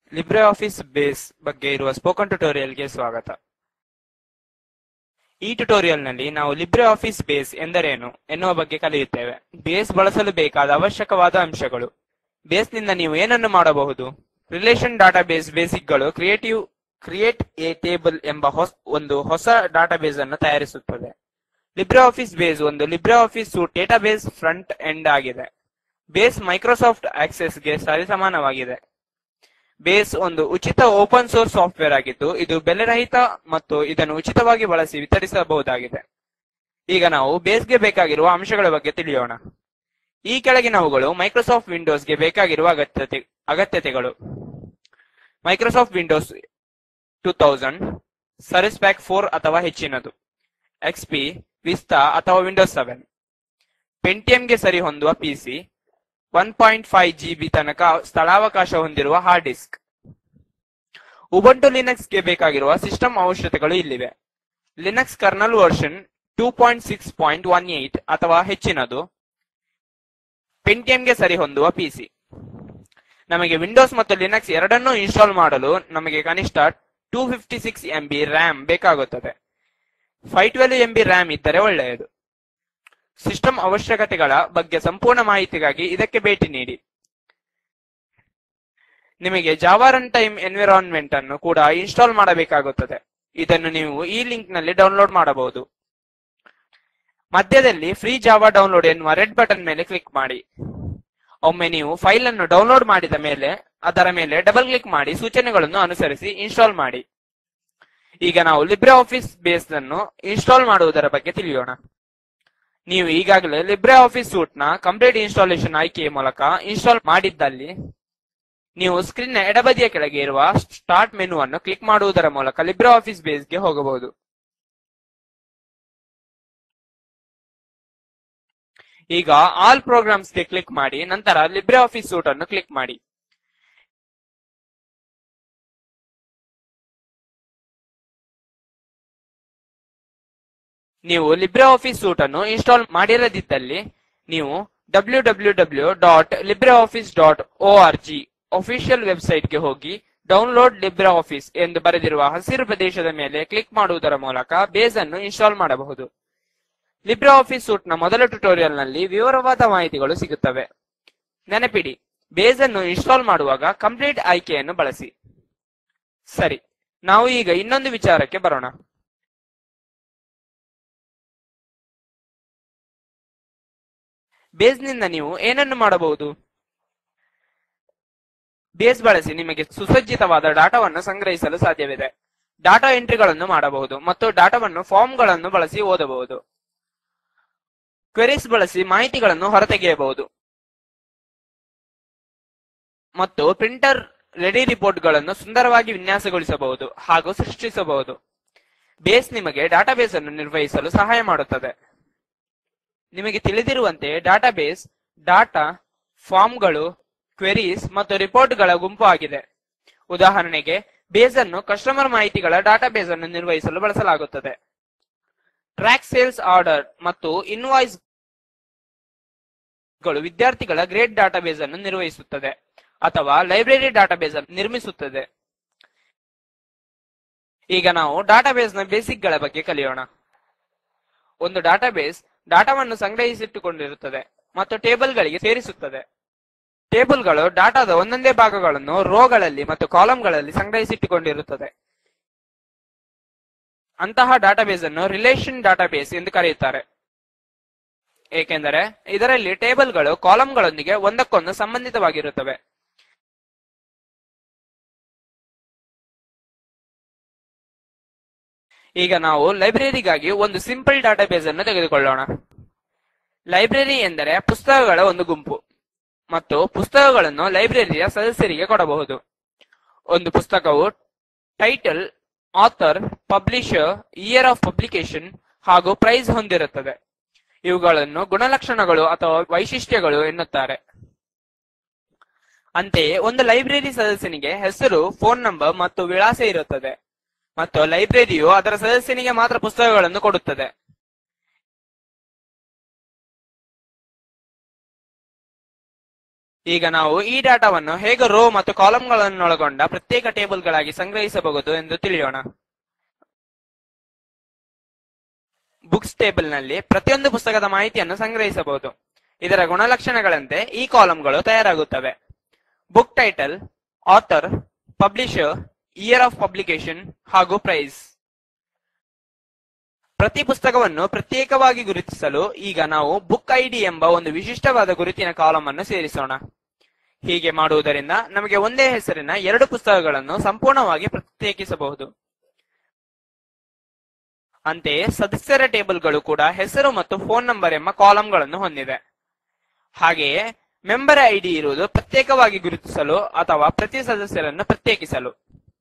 Libre Office base ಬಗ್ಗೆ ಇರುವ spoken ಟ್ಯುಟೋರಿಯಲ್ಗೆ ಸ್ವಾಗತ ಈ ಟ್ಯುಟೋರಿಯಲ್ ನಲ್ಲಿ ನಾವು ಲಿಬ್ರೆ ಆಫೀಸ್ ಬೇಸ್ ಎಂದರೇನು ಎನ್ನುವ ಬಗ್ಗೆ ಕಲಿಯುತ್ತೇವೆ ಬೇಸ್ ಬಳಸಲು ಬೇಕಾದ ಅವಶ್ಯಕವಾದ ಅಂಶಗಳು ಬೇಸ್ ನಿಂದ ನೀವು ಏನನ್ನು ಮಾಡಬಹುದು ರಿಲೇಷನ್ ಡಾಟಾಬೇಸ್ ಬೇಸಿಕ್ಗಳು ಕ್ರಿಯೇಟಿವ್ ಕ್ರಿಯೇಟ್ ಎ ಟೇಬಲ್ ಎಂಬ ಹೊಸ ಒಂದು ಹೊಸ ಡಾಟಾಬೇಸ್ ಅನ್ನು ತಯಾರಿಸುತ್ತದೆ ಲಿಬ್ರೆ ಆಫೀಸ್ ಬೇಸ್ ಒಂದು Libre Office suite database front end ಆಗಿದೆ ಬೇಸ್ ಮೈಕ್ರೋಸಾಫ್ಟ್ ಆಕ್ಸೆಸ್ ಗೆ ಸರಿಸಮಾನವಾಗಿದೆ ಬೇಸ್ ಒಂದು ಉಚಿತ ಓಪನ್ ಸೋರ್ಸ್ ಸಾಫ್ಟ್ವೇರ್ ಆಗಿದ್ದು ಇದು ಬೆಲೆರಹಿತ ಮತ್ತು ಇದನ್ನು ಉಚಿತವಾಗಿ ಬಳಸಿ ವಿತರಿಸಬಹುದಾಗಿದೆ ಈಗ ನಾವು ಬೇಸ್ಗೆ ಬೇಕಾಗಿರುವ ಅಂಶಗಳ ಬಗ್ಗೆ ತಿಳಿಯೋಣ ಈ ಕೆಳಗಿನವುಗಳು ಮೈಕ್ರೋಸಾಫ್ಟ್ ವಿಂಡೋಸ್ ಗೆ ಬೇಕಾಗಿರುವ ಅಗತ್ಯತೆ ಅಗತ್ಯತೆಗಳು Microsoft Windows two thousand service pack four ಅಥವಾ ಹೆಚ್ಚಿನದು ಎಕ್ಸ್ಪಿ ವಿಸ್ತಾ ಅಥವಾ ವಿಂಡೋಸ್ ಸೆವೆನ್ ಪೆಂಟಿಎಂಗೆ ಸರಿ ಹೊಂದುವ PC one point five GB ತನಕ ಸ್ಥಳಾವಕಾಶ ಹೊಂದಿರುವ ಹಾರ್ಡ್ ಡಿಸ್ಕ್ ಉಬಂಟು ಲಿನಕ್ಸ್ ಗೆ ಬೇಕಾಗಿರುವ ಸಿಸ್ಟಮ್ ಅವಶ್ಯಕತೆಗಳು ಇಲ್ಲಿವೆ Linux kernel version two point six point one eight ಅಥವಾ ಹೆಚ್ಚಿನದು ಪೆಂಟಿಎಂಗೆ ಸರಿ ಹೊಂದುವ ಪಿಸಿ ನಮಗೆ ವಿಂಡೋಸ್ ಮತ್ತು ಲಿನಕ್ಸ್ ಎರಡನ್ನೂ ಇನ್ಸ್ಟಾಲ್ ಮಾಡಲು ನಮಗೆ ಕನಿಷ್ಠ two fifty six MB RAM ಬೇಕಾಗುತ್ತದೆ ಫೈವ್ ಟ್ವೆಲ್ ಎಂಬಿ ರ್ಯಾಮ್ ಇದ್ದರೆ ಒಳ್ಳೆಯದು ಸಿಸ್ಟಮ್ ಅವಶ್ಯಕತೆಗಳ ಬಗ್ಗೆ ಸಂಪೂರ್ಣ ಮಾಹಿತಿಗಾಗಿ ಇದಕ್ಕೆ ಭೇಟಿ ನೀಡಿ ನಿಮಗೆ ಜಾವಾ ರನ್ ಟೈಮ್ ಎನ್ವಿರಾನ್ಮೆಂಟ್ ಅನ್ನು ಕೂಡ ಇನ್ಸ್ಟಾಲ್ ಮಾಡಬೇಕಾಗುತ್ತದೆ ಇದನ್ನು ನೀವು ಈ ಲಿಂಕ್ ನಲ್ಲಿ ಡೌನ್ಲೋಡ್ ಮಾಡಬಹುದು ಮಧ್ಯದಲ್ಲಿ ಫ್ರೀ ಜಾವಾ ಡೌನ್ಲೋಡ್ ಎನ್ನುವ ರೆಡ್ ಬಟನ್ ಮೇಲೆ ಕ್ಲಿಕ್ ಮಾಡಿ ಒಮ್ಮೆ ನೀವು ಫೈಲ್ ಅನ್ನು ಡೌನ್ಲೋಡ್ ಮಾಡಿದ ಮೇಲೆ ಅದರ ಮೇಲೆ ಡಬಲ್ ಕ್ಲಿಕ್ ಮಾಡಿ ಸೂಚನೆಗಳನ್ನು ಅನುಸರಿಸಿ ಇನ್ಸ್ಟಾಲ್ ಮಾಡಿ ಈಗ ನಾವು ಲಿಬ್ರೆ ಆಫೀಸ್ ಬೇಸ್ ಅನ್ನು ಇನ್ಸ್ಟಾಲ್ ಮಾಡುವುದರ ಬಗ್ಗೆ ತಿಳಿಯೋಣ ನೀವು ಈಗಾಗಲೇ ಲಿಬ್ರೆ ಆಫೀಸ್ ಸೂಟ್ ನ ಕಂಪ್ಲೀಟ್ ಇನ್ಸ್ಟಾಲೇಷನ್ ಆಯ್ಕೆಯ ಮೂಲಕ ಇನ್ಸ್ಟಾಲ್ ಮಾಡಿದ್ದಲ್ಲಿ ನೀವು ಸ್ಕ್ರೀನ್ ನ ಎಡಬದಿಯ ಕೆಳಗೆ ಇರುವ ಸ್ಟಾರ್ಟ್ ಮೆನು ಅನ್ನು ಕ್ಲಿಕ್ ಮಾಡುವುದರ ಮೂಲಕ ಲಿಬ್ರೆ ಆಫೀಸ್ ಬೇಸ್ ಗೆ ಹೋಗಬಹುದು ಈಗ ಆಲ್ ಪ್ರೋಗ್ರಾಮ್ಸ್ ಗೆ ಕ್ಲಿಕ್ ಮಾಡಿ ನಂತರ ಲಿಬ್ರೆ ಆಫೀಸ್ ಸೂಟ್ ಅನ್ನು ಕ್ಲಿಕ್ ಮಾಡಿ ನೀವು ಲಿಬ್ರೆ ಆಫೀಸ್ ಸೂಟ್ ಅನ್ನು ಇನ್ಸ್ಟಾಲ್ ಮಾಡಿರದಿದ್ದಲ್ಲಿ ನೀವು W W W dot Libre Office dot O R G official website ಗೆ ಹೋಗಿ ಡೌನ್ಲೋಡ್ ಲಿಬ್ರೆ ಆಫೀಸ್ ಎಂದು ಬರೆದಿರುವ ಹಸಿರು ಪ್ರದೇಶದ ಮೇಲೆ ಕ್ಲಿಕ್ ಮಾಡುವುದರ ಮೂಲಕ ಬೇಸ್ ಅನ್ನು ಇನ್ಸ್ಟಾಲ್ ಮಾಡಬಹುದು ಲಿಬ್ರೆ ಆಫೀಸ್ ಸೂಟ್ ನ ಮೊದಲ ಟ್ಯುಟೋರಿಯಲ್ ನಲ್ಲಿ ವಿವರವಾದ ಮಾಹಿತಿಗಳು ಸಿಗುತ್ತವೆ ನೆನಪಿಡಿ ಬೇಸ್ ಅನ್ನು ಇನ್ಸ್ಟಾಲ್ ಮಾಡುವಾಗ ಕಂಪ್ಲೀಟ್ ಆಯ್ಕೆಯನ್ನು ಬಳಸಿ ಸರಿ ನಾವು ಈಗ ಇನ್ನೊಂದು ವಿಚಾರಕ್ಕೆ ಬರೋಣ ಬೇಸ್ ನಿಂದ ನೀವು ಏನನ್ನು ಮಾಡಬಹುದು ಬೇಸ್ ಬಳಸಿ ನಿಮಗೆ ಸುಸಜ್ಜಿತವಾದ ಡಾಟಾವನ್ನು ಸಂಗ್ರಹಿಸಲು ಸಾಧ್ಯವಿದೆ ಡಾಟಾ ಎಂಟ್ರಿಗಳನ್ನು ಮಾಡಬಹುದು ಮತ್ತು ಡಾಟಾವನ್ನು ಫಾರ್ಮ್ ಗಳನ್ನು ಬಳಸಿ ಓದಬಹುದು ಕ್ವೆರೀಸ್ ಬಳಸಿ ಮಾಹಿತಿಗಳನ್ನು ಹೊರತೆಗೆಯಬಹುದು ಮತ್ತು ಪ್ರಿಂಟರ್ ರೆಡಿ ರಿಪೋರ್ಟ್ ಗಳನ್ನು ಸುಂದರವಾಗಿ ವಿನ್ಯಾಸಗೊಳಿಸಬಹುದು ಹಾಗೂ ಸೃಷ್ಟಿಸಬಹುದು ಬೇಸ್ ನಿಮಗೆ ಡಾಟಾಬೇಸ್ ಅನ್ನು ನಿರ್ವಹಿಸಲು ಸಹಾಯ ಮಾಡುತ್ತದೆ ನಿಮಗೆ ತಿಳಿದಿರುವಂತೆ ಡಾಟಾಬೇಸ್ ಡಾಟಾ ಫಾರ್ಮ್ಗಳು ಕ್ವೆರೀಸ್ ಮತ್ತು ರಿಪೋರ್ಟ್ಗಳ ಗುಂಪು ಆಗಿದೆ ಉದಾಹರಣೆಗೆ ಬೇಸ್ ಅನ್ನು ಕಸ್ಟಮರ್ ಮಾಹಿತಿಗಳ ಡಾಟಾಬೇಸ್ ಅನ್ನು ನಿರ್ವಹಿಸಲು ಬಳಸಲಾಗುತ್ತದೆ ಟ್ರ್ಯಾಕ್ ಸೇಲ್ಸ್ ಆರ್ಡರ್ ಮತ್ತು ಇನ್ವಾಯ್ಸ್ ಗಳು ವಿದ್ಯಾರ್ಥಿಗಳ ಗ್ರೇಡ್ ಡಾಟಾಬೇಸ್ ಅನ್ನು ನಿರ್ವಹಿಸುತ್ತದೆ ಅಥವಾ ಲೈಬ್ರರಿ ಡಾಟಾಬೇಸ್ ಅನ್ನು ನಿರ್ಮಿಸುತ್ತದೆ ಈಗ ನಾವು ಡಾಟಾಬೇಸ್ ನ ಬೇಸಿಕ್ ಗಳ ಬಗ್ಗೆ ಕಲಿಯೋಣ ಒಂದು ಡಾಟಾಬೇಸ್ ಡಾಟಾವನ್ನು ಸಂಗ್ರಹಿಸಿಟ್ಟುಕೊಂಡಿರುತ್ತದೆ ಮತ್ತು ಟೇಬಲ್ ಗಳಿಗೆ ಸೇರಿಸುತ್ತದೆ ಟೇಬಲ್ ಗಳು ಡಾಟಾದ ಒಂದೊಂದೇ ಭಾಗಗಳನ್ನು ರೋಗಳಲ್ಲಿ ಮತ್ತು ಕಾಲಂಗಳಲ್ಲಿ ಸಂಗ್ರಹಿಸಿಟ್ಟುಕೊಂಡಿರುತ್ತದೆ ಅಂತಹ ಡಾಟಾಬೇಸ್ ಅನ್ನು ರಿಲೇಷನ್ ಡಾಟಾಬೇಸ್ ಎಂದು ಕರೆಯುತ್ತಾರೆ ಏಕೆಂದರೆ ಇದರಲ್ಲಿ ಟೇಬಲ್ ಗಳು ಕಾಲಂಗಳೊಂದಿಗೆ ಒಂದಕ್ಕೊಂದು ಸಂಬಂಧಿತವಾಗಿರುತ್ತವೆ ಈಗ ನಾವು ಲೈಬ್ರರಿಗಾಗಿ ಒಂದು ಸಿಂಪಲ್ ಡಾಟಾಬೇಸ್ ಅನ್ನು ತೆಗೆದುಕೊಳ್ಳೋಣ ಲೈಬ್ರರಿ ಎಂದರೆ ಪುಸ್ತಕಗಳ ಒಂದು ಗುಂಪು ಮತ್ತು ಪುಸ್ತಕಗಳನ್ನು ಲೈಬ್ರರಿಯ ಸದಸ್ಯರಿಗೆ ಕೊಡಬಹುದು ಒಂದು ಪುಸ್ತಕವು title author publisher year of publication ಹಾಗೂ ಪ್ರೈಸ್ ಹೊಂದಿರುತ್ತದೆ ಇವುಗಳನ್ನು ಗುಣಲಕ್ಷಣಗಳು ಅಥವಾ ವೈಶಿಷ್ಟ್ಯಗಳು ಎನ್ನುತ್ತಾರೆ ಅಂತೆಯೇ ಒಂದು ಲೈಬ್ರರಿ ಸದಸ್ಯನಿಗೆ ಹೆಸರು ಫೋನ್ ನಂಬರ್ ಮತ್ತು ವಿಳಾಸ ಇರುತ್ತದೆ ಮತ್ತು ಲೈಬ್ರರಿಯು ಅದರ ಸದಸ್ಯನಿಗೆ ಮಾತ್ರ ಪುಸ್ತಕಗಳನ್ನು ಕೊಡುತ್ತದೆ ಈಗ ನಾವು ಈ ಡಾಟಾವನ್ನು ಹೇಗೆ ರೋ ಮತ್ತು ಕಾಲಂಗಳನ್ನೊಳಗೊಂಡ ಪ್ರತ್ಯೇಕ ಟೇಬಲ್ಗಳಾಗಿ ಸಂಗ್ರಹಿಸಬಹುದು ಎಂದು ತಿಳಿಯೋಣ ಬುಕ್ಸ್ ಟೇಬಲ್ ನಲ್ಲಿ ಪ್ರತಿಯೊಂದು ಪುಸ್ತಕದ ಮಾಹಿತಿಯನ್ನು ಸಂಗ್ರಹಿಸಬಹುದು ಇದರ ಗುಣಲಕ್ಷಣಗಳಂತೆ ಈ ಕಾಲಂಗಳು ತಯಾರಾಗುತ್ತವೆ book title author publisher year of publication ಹಾಗೂ ಪ್ರೈಸ್ ಪ್ರತಿ ಪುಸ್ತಕವನ್ನು ಪ್ರತ್ಯೇಕವಾಗಿ ಗುರುತಿಸಲು ಈಗ ನಾವು ಬುಕ್ ಐಡಿ ಎಂಬ ಒಂದು ವಿಶಿಷ್ಟವಾದ ಗುರುತಿನ ಕಾಲಂ ಅನ್ನು ಸೇರಿಸೋಣ ಹೀಗೆ ಮಾಡುವುದರಿಂದ ನಮಗೆ ಒಂದೇ ಹೆಸರಿನ ಎರಡು ಪುಸ್ತಕಗಳನ್ನು ಸಂಪೂರ್ಣವಾಗಿ ಪ್ರತ್ಯೇಕಿಸಬಹುದು ಅಂತೆಯೇ ಸದಸ್ಯರ ಟೇಬಲ್ಗಳು ಕೂಡ ಹೆಸರು ಮತ್ತು ಫೋನ್ ನಂಬರ್ ಎಂಬ ಕಾಲಂಗಳನ್ನು ಹೊಂದಿದೆ ಹಾಗೆಯೇ ಮೆಂಬರ್ ಐಡಿ ಇರುವುದು ಪ್ರತ್ಯೇಕವಾಗಿ ಗುರುತಿಸಲು ಅಥವಾ ಪ್ರತಿ ಸದಸ್ಯರನ್ನು ಪ್ರತ್ಯೇಕಿಸಲು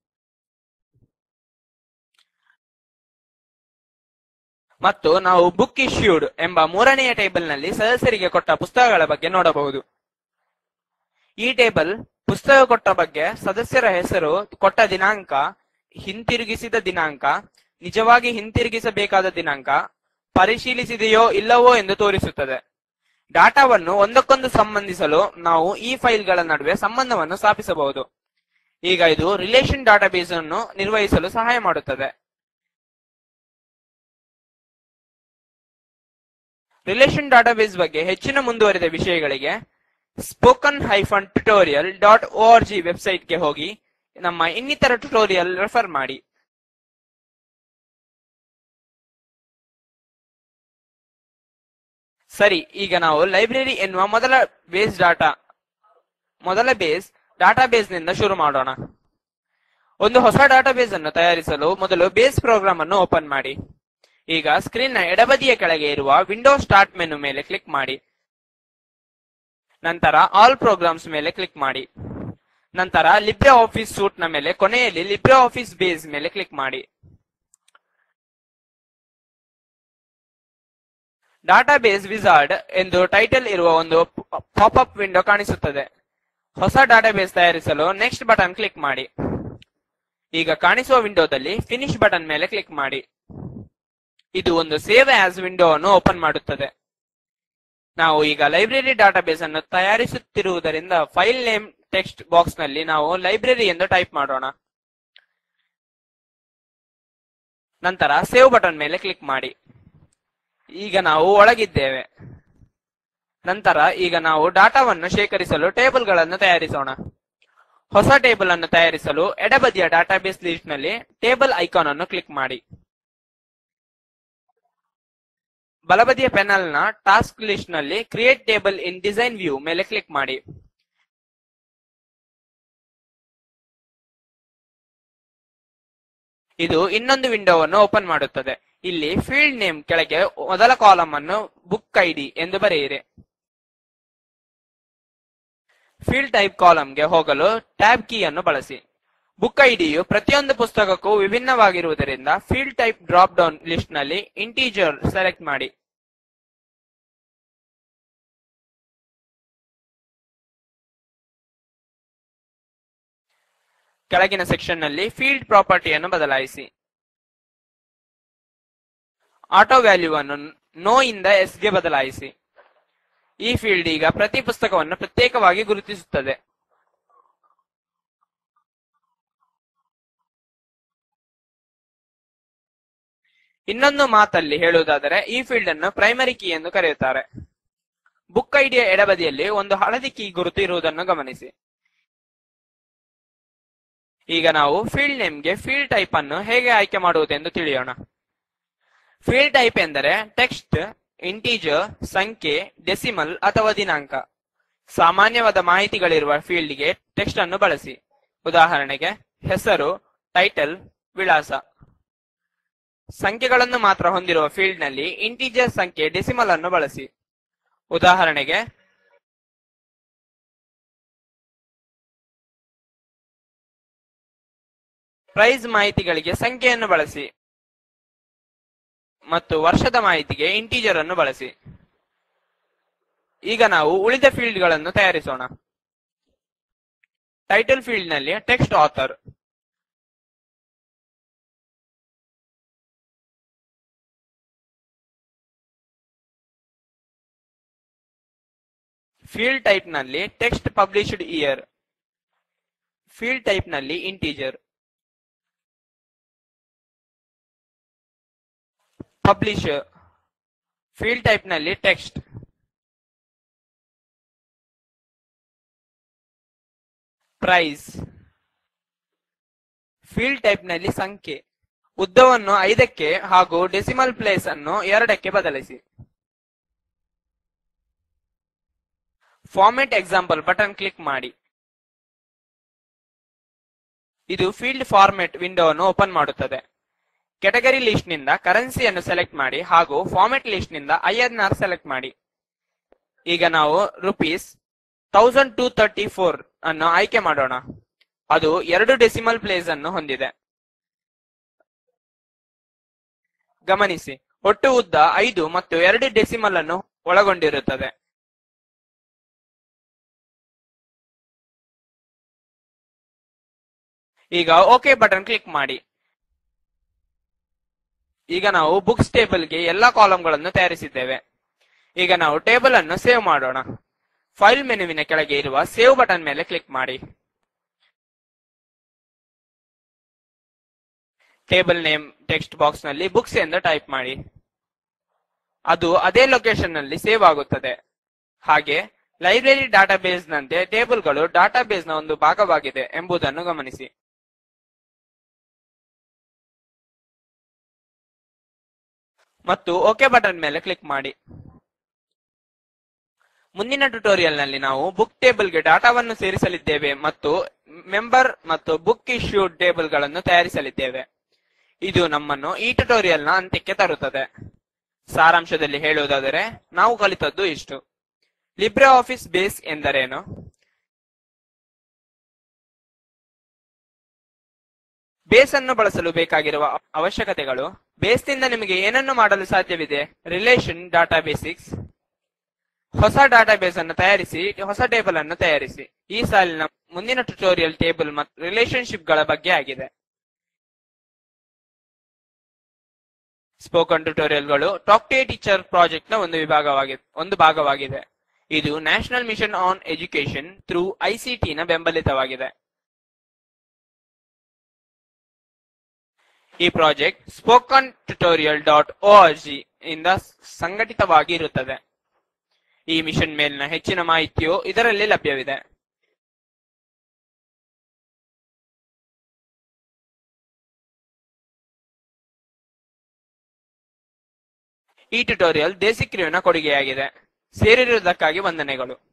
ಮತ್ತು ನಾವು ಬುಕ್ ಇಶ್ಯೂಡ್ ಎಂಬ ಮೂರನೆಯ ಟೇಬಲ್ ನಲ್ಲಿ ಸದಸ್ಯರಿಗೆ ಕೊಟ್ಟ ಪುಸ್ತಕಗಳ ಬಗ್ಗೆ ನೋಡಬಹುದು ಈ ಟೇಬಲ್ ಪುಸ್ತಕ ಕೊಟ್ಟ ಬಗ್ಗೆ ಸದಸ್ಯರ ಹೆಸರು ಕೊಟ್ಟ ದಿನಾಂಕ ಹಿಂತಿರುಗಿಸಿದ ದಿನಾಂಕ ನಿಜವಾಗಿ ಹಿಂತಿರುಗಿಸಬೇಕಾದ ದಿನಾಂಕ ಪರಿಶೀಲಿಸಿದೆಯೋ ಇಲ್ಲವೋ ಎಂದು ತೋರಿಸುತ್ತದೆ ಡಾಟಾವನ್ನು ಒಂದಕ್ಕೊಂದು ಸಂಬಂಧಿಸಲು ನಾವು ಈ ಫೈಲ್ಗಳ ನಡುವೆ ಸಂಬಂಧವನ್ನು ಸ್ಥಾಪಿಸಬಹುದು ಈಗ ಇದು ರಿಲೇಶನ್ ಡಾಟಾಬೇಸ್ ಅನ್ನು ನಿರ್ವಹಿಸಲು ಸಹಾಯ ಮಾಡುತ್ತದೆ ರಿಲೇಶನ್ ಡಾಟಾಬೇಸ್ ಬಗ್ಗೆ ಹೆಚ್ಚಿನ ಮುಂದುವರಿದ ವಿಷಯಗಳಿಗೆ spoken hyphen tutorial dot O R G ವೆಬ್ಸೈಟ್ಗೆ ಹೋಗಿ ನಮ್ಮ ಇನ್ನಿತರ ಟ್ಯುಟೋರಿಯಲ್ ರೆಫರ್ ಮಾಡಿ ಸರಿ ಈಗ ನಾವು ಲೈಬ್ರರಿ ಎನ್ನುವ ಮೊದಲ ಬೇಸ್ ಡಾಟಾ ಮೊದಲ ಬೇಸ್ ಡಾಟಾಬೇಸ್ ನಿಂದ ಶುರು ಮಾಡೋಣ ಒಂದು ಹೊಸ ಡಾಟಾಬೇಸ್ ಅನ್ನು ತಯಾರಿಸಲು ಮೊದಲು ಬೇಸ್ ಪ್ರೋಗ್ರಾಮ್ ಅನ್ನು ಓಪನ್ ಮಾಡಿ ಈಗ ಸ್ಕ್ರೀನ್ ನ ಎಡಬದಿಯ ಕೆಳಗೆ ಇರುವ ವಿಂಡೋ ಸ್ಟಾರ್ಟ್ ಮೆನು ಮೇಲೆ ಕ್ಲಿಕ್ ಮಾಡಿ ನಂತರ ಆಲ್ ಪ್ರೋಗ್ರಾಮ್ಸ್ ಮೇಲೆ ಕ್ಲಿಕ್ ಮಾಡಿ ನಂತರ ಲಿಬ್ರೆ ಆಫೀಸ್ ಸೂಟ್ ನ ಮೇಲೆ ಕೊನೆಯಲ್ಲಿ ಲಿಬ್ರೆ ಆಫೀಸ್ ಬೇಸ್ ಮೇಲೆ ಕ್ಲಿಕ್ ಮಾಡಿ ಡಾಟಾಬೇಸ್ ವಿಸಾರ್ಡ್ ಎಂದು ಟೈಟಲ್ ಇರುವ ಒಂದು ಪಾಪ್ ವಿಂಡೋ ಕಾಣಿಸುತ್ತದೆ ಹೊಸ ಡಾಟಾಬೇಸ್ ತಯಾರಿಸಲು ನೆಕ್ಸ್ಟ್ ಬಟನ್ ಕ್ಲಿಕ್ ಮಾಡಿ ಈಗ ಕಾಣಿಸುವ ವಿಂಡೋದಲ್ಲಿ ಫಿನಿಶ್ ಬಟನ್ ಮೇಲೆ ಕ್ಲಿಕ್ ಮಾಡಿ ಇದು ಒಂದು ಸೇವ್ ಆಸ್ ವಿಂಡೋ ಅನ್ನು ಓಪನ್ ಮಾಡುತ್ತದೆ ನಾವು ಈಗ ಲೈಬ್ರರಿ ಡಾಟಾಬೇಸ್ ಅನ್ನು ತಯಾರಿಸುತ್ತಿರುವುದರಿಂದ ಫೈಲ್ ನೇಮ್ ಟೆಕ್ಸ್ಟ್ ಬಾಕ್ಸ್ ನಲ್ಲಿ ನಾವು ಲೈಬ್ರರಿ ಎಂದು ಟೈಪ್ ಮಾಡೋಣ ನಂತರ ಸೇವ್ ಬಟನ್ ಮೇಲೆ ಕ್ಲಿಕ್ ಮಾಡಿ ಈಗ ನಾವು ಒಳಗಿದ್ದೇವೆ ನಂತರ ಈಗ ನಾವು ಡಾಟಾವನ್ನು ಶೇಖರಿಸಲು ಟೇಬಲ್ ಗಳನ್ನು ತಯಾರಿಸೋಣ ಹೊಸ ಟೇಬಲ್ ಅನ್ನು ತಯಾರಿಸಲು ಎಡಬದಿಯ ಡಾಟಾಬೇಸ್ ಲಿಸ್ಟ್ ನಲ್ಲಿ ಟೇಬಲ್ ಐಕಾನ್ ಅನ್ನು ಕ್ಲಿಕ್ ಮಾಡಿ ಬಲಬದಿಯ ಪೆನಲ್ ನ ಟಾಸ್ಕ್ ಲಿಸ್ಟ್ ನಲ್ಲಿ create table in design view ಮೇಲೆ ಕ್ಲಿಕ್ ಮಾಡಿ ಇದು ಇನ್ನೊಂದು ವಿಂಡೋವನ್ನು ಓಪನ್ ಮಾಡುತ್ತದೆ ಇಲ್ಲಿ ಫೀಲ್ಡ್ ನೇಮ್ ಕೆಳಗೆ ಮೊದಲ ಕಾಲಂ ಅನ್ನು ಬುಕ್ ಐಡಿ ಎಂದು ಬರೆಯಿರಿ ಫೀಲ್ಡ್ ಟೈಪ್ ಕಾಲಂಗೆ ಹೋಗಲು ಟ್ಯಾಬ್ ಕೀ ಅನ್ನು ಬಳಸಿ ಬುಕ್ ಐಡಿಯು ಪ್ರತಿಯೊಂದು ಪುಸ್ತಕಕ್ಕೂ ವಿಭಿನ್ನವಾಗಿರುವುದರಿಂದ field type drop down list ನಲ್ಲಿ ಇಂಟೀಜರ್ ಸೆಲೆಕ್ಟ್ ಮಾಡಿ ಕೆಳಗಿನ ಸೆಕ್ಷನ್ ನಲ್ಲಿ ಫೀಲ್ಡ್ ಪ್ರಾಪರ್ಟಿಯನ್ನು ಬದಲಾಯಿಸಿ ಆಟೋ ವ್ಯಾಲ್ಯೂ ಅನ್ನು ನೋ ಇಂದ ಎಸ್ ಗೆ ಬದಲಾಯಿಸಿ ಈ ಫೀಲ್ಡ್ ಈಗ ಪ್ರತಿ ಪುಸ್ತಕವನ್ನು ಪ್ರತ್ಯೇಕವಾಗಿ ಗುರುತಿಸುತ್ತದೆ ಇನ್ನೊಂದು ಮಾತಲ್ಲಿ ಹೇಳುವುದಾದರೆ ಈ ಫೀಲ್ಡ್ ಅನ್ನು ಪ್ರೈಮರಿ ಕೀ ಎಂದು ಕರೆಯುತ್ತಾರೆ ಬುಕ್ ಐಡಿಯ ಎಡಬದಿಯಲ್ಲಿ ಒಂದು ಹಳದಿ ಕೀ ಗುರುತು ಇರುವುದನ್ನು ಗಮನಿಸಿ ಈಗ ನಾವು ಫೀಲ್ಡ್ ನೇಮ್ಗೆ ಫೀಲ್ಡ್ ಟೈಪ್ ಅನ್ನು ಹೇಗೆ ಆಯ್ಕೆ ಮಾಡುವುದೆಂದು ತಿಳಿಯೋಣ ಫೀಲ್ಡ್ ಟೈಪ್ ಎಂದರೆ ಟೆಕ್ಸ್ಟ್ ಇಂಟೀಜರ್ ಸಂಖ್ಯೆ ಡೆಸಿಮಲ್ ಅಥವಾ ದಿನಾಂಕ ಸಾಮಾನ್ಯವಾದ ಮಾಹಿತಿಗಳಿರುವ ಫೀಲ್ಡ್ಗೆ ಟೆಕ್ಸ್ಟ್ ಅನ್ನು ಬಳಸಿ ಉದಾಹರಣೆಗೆ ಹೆಸರು ಟೈಟಲ್ ವಿಳಾಸ ಸಂಖ್ಯೆಗಳನ್ನು ಮಾತ್ರ ಹೊಂದಿರುವ ಫೀಲ್ಡ್ ನಲ್ಲಿ ಇಂಟೀಜರ್ ಸಂಖ್ಯೆ ಡೆಸಿಮಲ್ ಅನ್ನು ಬಳಸಿ ಉದಾಹರಣೆಗೆ ಪ್ರೈಸ್ ಮಾಹಿತಿಗಳಿಗೆ ಸಂಖ್ಯೆಯನ್ನು ಬಳಸಿ ಮತ್ತು ವರ್ಷದ ಮಾಹಿತಿಗೆ ಇಂಟೀಜರ್ ಅನ್ನು ಬಳಸಿ ಈಗ ನಾವು ಉಳಿದ ಫೀಲ್ಡ್ ಗಳನ್ನು ತಯಾರಿಸೋಣ ಟೈಟಲ್ ಫೀಲ್ಡ್ ನಲ್ಲಿ ಟೆಕ್ಸ್ಟ್ ಆಥರ್ ಫೀಲ್ಡ್ ಟೈಪ್ ನಲ್ಲಿ text published year field type ನಲ್ಲಿ ಇಂಟೀಜರ್ ಪಬ್ಲಿಷ್ ಫೀಲ್ಡ್ ಟೈಪ್ ನಲ್ಲಿ ಟೆಕ್ಸ್ಟ್ ಪ್ರೈಸ್ ಫೀಲ್ಡ್ ಟೈಪ್ ನಲ್ಲಿ ಸಂಖ್ಯೆ ಉದ್ದವನ್ನು ಐದಕ್ಕೆ ಹಾಗೂ ಡೆಸಿಮಲ್ ಪ್ಲೇಸ್ ಅನ್ನು ಎರಡಕ್ಕೆ ಬದಲಿಸಿ ಫಾರ್ಮೆಟ್ ಎಕ್ಸಾಂಪಲ್ ಬಟನ್ ಕ್ಲಿಕ್ ಮಾಡಿ ಇದು ಫೀಲ್ಡ್ ಫಾರ್ಮೆಟ್ ವಿಂಡೋವನ್ನು ಓಪನ್ ಮಾಡುತ್ತದೆ ಕೆಟಗರಿ ಲಿಸ್ಟ್ ನಿಂದ ಕರೆನ್ಸಿಯನ್ನು ಸೆಲೆಕ್ಟ್ ಮಾಡಿ ಹಾಗೂ ಫಾರ್ಮೆಟ್ ಲಿಸ್ಟ್ ನಿಂದ ಐಎನ್ಆರ್ ಸೆಲೆಕ್ಟ್ ಮಾಡಿ ಈಗ ನಾವು rupees thousand two thirty four ಅನ್ನು ಆಯ್ಕೆ ಮಾಡೋಣ ಅದು ಎರಡು ಡೆಸಿಮಲ್ ಪ್ಲೇಸ್ ಅನ್ನು ಹೊಂದಿದೆ ಗಮನಿಸಿ ಒಟ್ಟು ಉದ್ದ ಐದು ಮತ್ತು ಎರಡು ಡೆಸಿಮಲ್ ಅನ್ನು ಒಳಗೊಂಡಿರುತ್ತದೆ ಈಗ ಓಕೆ ಬಟನ್ ಕ್ಲಿಕ್ ಮಾಡಿ ಈಗ ನಾವು ಬುಕ್ಸ್ ಟೇಬಲ್ ಗೆ ಎಲ್ಲಾ ಕಾಲಂಗಳನ್ನು ತಯಾರಿಸಿದ್ದೇವೆ ಈಗ ನಾವು ಟೇಬಲ್ ಅನ್ನು ಸೇವ್ ಮಾಡೋಣ ಫೈಲ್ ಮೆನುವಿನ ಕೆಳಗೆ ಇರುವ ಸೇವ್ ಬಟನ್ ಮೇಲೆ ಕ್ಲಿಕ್ ಮಾಡಿ ಟೇಬಲ್ ನೇಮ್ ಟೆಕ್ಸ್ಟ್ ಬಾಕ್ಸ್ ನಲ್ಲಿ ಬುಕ್ಸ್ ಎಂದು ಟೈಪ್ ಮಾಡಿ ಅದು ಅದೇ ಲೊಕೇಶನ್ ನಲ್ಲಿ ಸೇವ್ ಆಗುತ್ತದೆ ಹಾಗೆ ಲೈಬ್ರರಿ ಡಾಟಾಬೇಸ್ ನಂತೆ ಟೇಬಲ್ಗಳು ಡಾಟಾಬೇಸ್ ನ ಒಂದು ಭಾಗವಾಗಿದೆ ಎಂಬುದನ್ನು ಗಮನಿಸಿ ಮತ್ತು ಓಕೆ ಬಟನ್ ಮೇಲೆ ಕ್ಲಿಕ್ ಮಾಡಿ ಮುಂದಿನ ಟ್ಯುಟೋರಿಯಲ್ ನಲ್ಲಿ ನಾವು ಬುಕ್ ಟೇಬಲ್ ಗೆ ಡಾಟಾವನ್ನು ಸೇರಿಸಲಿದ್ದೇವೆ ಮತ್ತು ಮೆಂಬರ್ ಮತ್ತು ಬುಕ್ ಇಶ್ಯೂಡ್ ಟೇಬಲ್ ಗಳನ್ನು ತಯಾರಿಸಲಿದ್ದೇವೆ ಇದು ನಮ್ಮನ್ನು ಈ ಟ್ಯುಟೋರಿಯಲ್ ನ ಅಂತ್ಯಕ್ಕೆ ತರುತ್ತದೆ ಸಾರಾಂಶದಲ್ಲಿ ಹೇಳುವುದಾದರೆ ನಾವು ಕಲಿತದ್ದು ಇಷ್ಟು ಲಿಬ್ರೆ ಆಫೀಸ್ ಬೇಸ್ ಎಂದರೇನು ಬೇಸ್ ಅನ್ನು ಬಳಸಲು ಬೇಕಾಗಿರುವ ಅವಶ್ಯಕತೆಗಳು ಬೇಸ್ ನಿಂದ ನಿಮಗೆ ಏನನ್ನು ಮಾಡಲು ಸಾಧ್ಯವಿದೆ ರಿಲೇಷನ್ ಡಾಟಾ ಬೇಸಿಕ್ಸ್ ಹೊಸ ಡಾಟಾಬೇಸ್ ಅನ್ನು ತಯಾರಿಸಿ ಹೊಸ ಟೇಬಲ್ ಅನ್ನು ತಯಾರಿಸಿ ಈ ಸಾಲಿನ ಮುಂದಿನ ಟ್ಯುಟೋರಿಯಲ್ ಟೇಬಲ್ ಮತ್ತು ರಿಲೇಶನ್ಶಿಪ್ ಗಳ ಬಗ್ಗೆ ಆಗಿದೆ ಸ್ಪೋಕನ್ ಟ್ಯುಟೋರಿಯಲ್ಗಳು talk to a teacher project ನ ಒಂದು ವಿಭಾಗವಾಗಿದೆ ಒಂದು ಭಾಗವಾಗಿದೆ ಇದು national mission on education through ICT ನ ಬೆಂಬಲಿತವಾಗಿದೆ ಈ project spoken tutorial dot G ಇಂದ ಸಂಘಟಿತವಾಗಿ ಇರುತ್ತದೆ ಈ ಮಿಷನ್ ಮೇಲಿನ ಹೆಚ್ಚಿನ ಮಾಹಿತಿಯು ಇದರಲ್ಲಿ ಲಭ್ಯವಿದೆ ಈ ಟ್ಯುಟೋರಿಯಲ್ ದೇಸಿ ಕ್ರಿಯುನ ಕೊಡುಗೆಯಾಗಿದೆ ಸೇರಿರುವುದಕ್ಕಾಗಿ ವಂದನೆಗಳು